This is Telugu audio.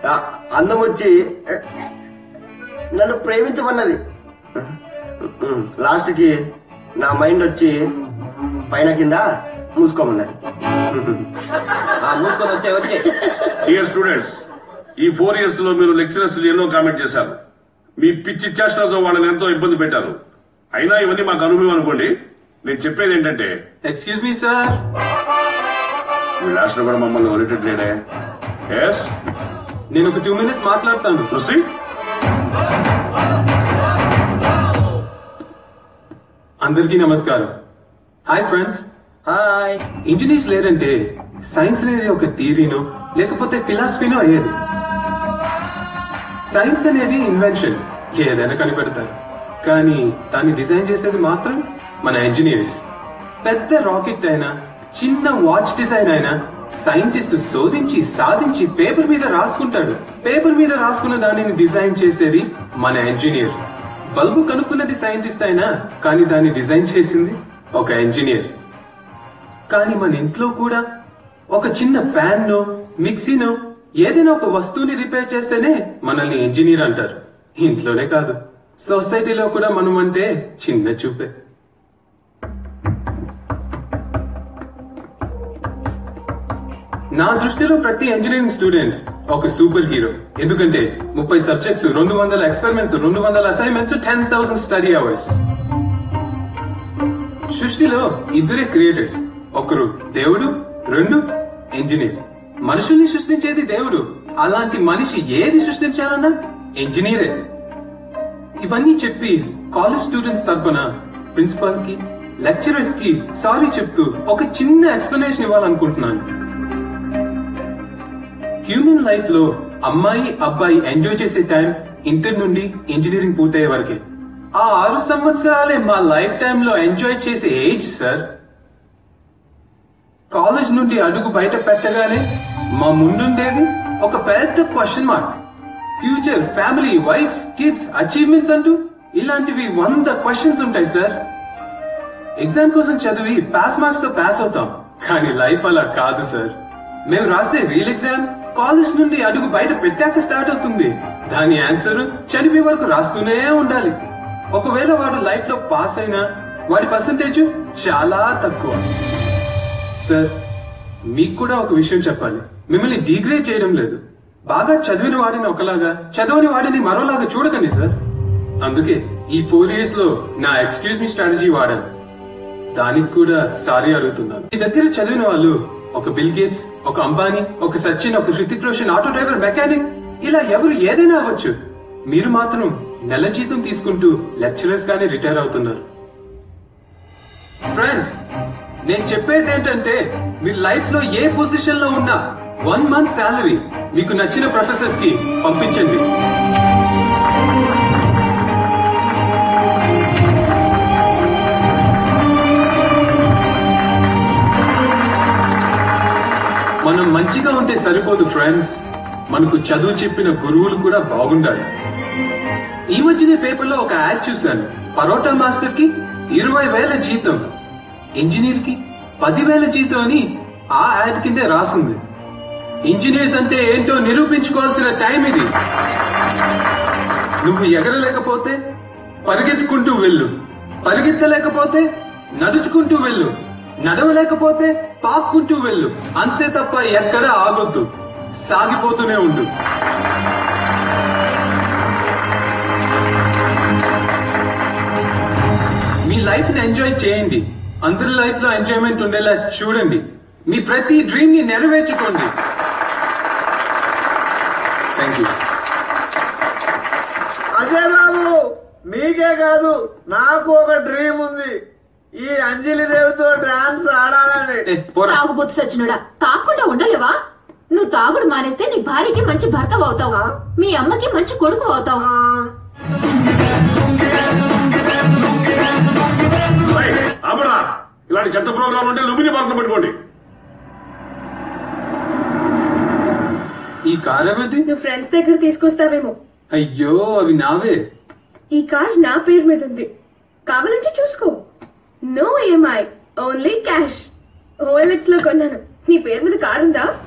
ఆ, అందం వచ్చి నన్ను ప్రేమించమన్నది లాస్ట్ కి నా మైండ్ వచ్చి పైన కింద మూసుకోమన్నది ఆ, మూసుకొని వచ్చే వచ్చే డియర్ స్టూడెంట్స్ ఈ ఫోర్ ఇయర్స్ లో మీరు లెక్చరర్స్ ఎన్నో కామెంట్ చేశారు మీ పిచ్చి చేష్టలతో వాళ్ళని ఎంతో ఇబ్బంది పెట్టారు అయినా ఇవన్నీ మాకు అనుభవం అనుకోండి నేను చెప్పేది ఏంటంటే ఎక్స్క్యూజ్ మీ సార్ మీ లాస్ట్ లో కూడా మమ్మల్ని వదిలేటట్లేడే ఎస్ నేను ఒక టూ మినిట్స్ మాట్లాడతాను కృషి అందరికీ నమస్కారం హాయ్ ఫ్రెండ్స్ హాయ్ ఇంజనీర్స్ లేరంటే సైన్స్ అనేది ఒక థియరీనో లేకపోతే ఫిలాసఫీనో అయ్యేది సైన్స్ అనేది ఇన్వెన్షన్ ఏదైనా కనిపెడతారు కానీ దాన్ని డిజైన్ చేసేది మాత్రం మన ఇంజనీర్స్ పెద్ద రాకెట్ అయినా చిన్న వాచ్ డిజైన్ అయినా సైంటిస్ట్ శోధించి సాధించి పేపర్ మీద రాసుకుంటాడు పేపర్ మీద రాసుకున్న దానిని డిజైన్ చేసేది మన ఇంజనీర్ బల్బు కనుక్కున్నది సైంటిస్ట్ అయినా కానీ దాన్ని డిజైన్ చేసింది ఒక ఇంజనీర్ కానీ మన ఇంట్లో కూడా ఒక చిన్న ఫ్యాన్ నో మిక్సీనో ఏదైనా ఒక వస్తువుని రిపేర్ చేస్తేనే మనల్ని ఇంజనీర్ అంటారు ఇంట్లోనే కాదు సొసైటీలో కూడా మనం అంటే చిన్న చూపే నా దృష్టిలో ప్రతి ఇంజనీరింగ్ స్టూడెంట్ ఒక సూపర్ హీరో ఎందుకంటే ముప్పై సబ్జెక్ట్స్ రెండు వందల ఎక్స్పెరిమెంట్స్ రెండు వందల assignments ten thousand study hours సృష్టిలో ఇద్దరే క్రియేటర్స్ ఒకరు దేవుడు రెండు ఇంజనీర్ మనుషుల్ని సృష్టించేది దేవుడు అలాంటి మనిషి ఏది సృష్టించాలన్నా ఇంజనీరే ఇవన్నీ చెప్పి కాలేజ్ స్టూడెంట్స్ తరపున ప్రిన్సిపాల్ కి లెక్చరర్స్ కి సారీ చెప్తూ ఒక చిన్న ఎక్స్ప్లెనేషన్ ఇవ్వాలనుకుంటున్నాను హ్యూమన్ లైఫ్ లో అమ్మాయి అబ్బాయి ఎంజాయ్ చేసే టైం ఇంటర్ నుండి ఇంజనీరింగ్ పూర్తయ్యే వరకే ఆ ఆరు సంవత్సరాలే మా లైఫ్ టైమ్ లో ఎంజాయ్ చేసే ఏజ్ సార్ కాలేజ్ నుండి అడుగు బయట పెట్టగానే మా ముందుండేది ఒక పెద్ద question mark future family wife kids achievements అంటూ ఇలాంటివి వంద క్వశ్చన్స్ ఉంటాయి సార్ ఎగ్జామ్ కోసం చదివి పాస్ మార్క్స్ తో పాస్ అవుతాం కానీ లైఫ్ అలా కాదు సార్ మేము రాసే రీల్ ఎగ్జామ్ కాలేజ్ నుండి అడుగు బయట పెట్టాక స్టార్ట్ అవుతుంది దాని ఆన్సర్ చనిపోయే వరకు రాస్తూనే ఉండాలి ఒకవేళ వాడు లైఫ్ లో పాస్ అయినా వాడి పర్సంటేజ్ చాలా తక్కువ సార్ మీకు కూడా ఒక విషయం చెప్పాలి మిమ్మల్ని డిగ్రేడ్ చేయడం లేదు బాగా చదివిన వాడిని ఒకలాగా చదవని వాడిని మరోలాగా చూడకండి సార్ అందుకే ఈ ఫోర్ ఇయర్స్ లో నా ఎక్స్క్యూజ్ మీ స్ట్రాటజీ వాడాను దానికి కూడా సారీ అడుగుతున్నాను మీ దగ్గర చదివిన వాళ్ళు ఒక బిల్ గేట్స్ ఒక అంబానీ ఒక సచిన్ ఒక Hrithik Roshan auto driver mechanic ఇలా ఎవరు ఏదైనా అవ్వచ్చు మీరు మాత్రం నెల జీతం తీసుకుంటూ లెక్చరర్స్ గానే రిటైర్ అవుతున్నారు ఫ్రెండ్స్ నేను చెప్పేది ఏంటంటే మీ లైఫ్ లో ఏ పొజిషన్ లో ఉన్నా వన్ మంత్ శాలరీ మీకు నచ్చిన ప్రొఫెసర్స్ కి పంపించండి మనం మంచిగా ఉంటే సరిపోదు ఫ్రెండ్స్ మనకు చదువు చెప్పిన గురువులు కూడా బాగుండాలి ఈ మధ్యనే పేపర్లో ఒక యాడ్ చూశాను పరోటా మాస్టర్ కి ఇరవై వేల జీతం ఇంజనీర్ కి పదివేల జీతం అని ఆ యాడ్ కిందే రాసింది ఇంజనీర్స్ అంటే ఏంటో నిరూపించుకోవాల్సిన టైం ఇది నువ్వు ఎగరలేకపోతే పరిగెత్తుకుంటూ వెళ్ళు పరిగెత్తలేకపోతే నడుచుకుంటూ వెళ్ళు నడవలేకపోతే పాక్కుంటూ వెళ్ళు అంతే తప్ప ఎక్కడా ఆగొద్దు సాగిపోతూనే ఉండు మీ లైఫ్ ని ఎంజాయ్ చేయండి అందరి లైఫ్ లో ఎంజాయ్మెంట్ ఉండేలా చూడండి మీ ప్రతి డ్రీమ్ ని నెరవేర్చుకోండి థ్యాంక్ యూ అజయ్ బాబు మీకే కాదు నాకు ఒక డ్రీమ్ ఉంది ఈ అంజలి దేవితో డాన్స్ ఆడాలని ఏ, పోరా తాగుబోతు సచ్చినుడా తాగకుండా ఉండలేవా నువ్వు తాగుడు మానేస్తే నీ భార్యకి మంచి భర్త అవుతావు మీ అమ్మకి మంచి కొడుకు అవుతావు ఆ, రేయ్, ఆపరా ఇలాంటి చెత్త ప్రోగ్రాం ఉంటే లుమిని పక్కన పెట్టుకోండి ఈ కార్ ఎవరిది నువ్వు ఫ్రెండ్స్ దగ్గర తీసుకొస్తావేమో అయ్యో అవి నావే ఈ కార్ నా పేరు మీద ఉంది కావాలంటే చూసుకో no EMI only cash OLX లో కొన్నాను నీ పేరు మీద కార్ ఉందా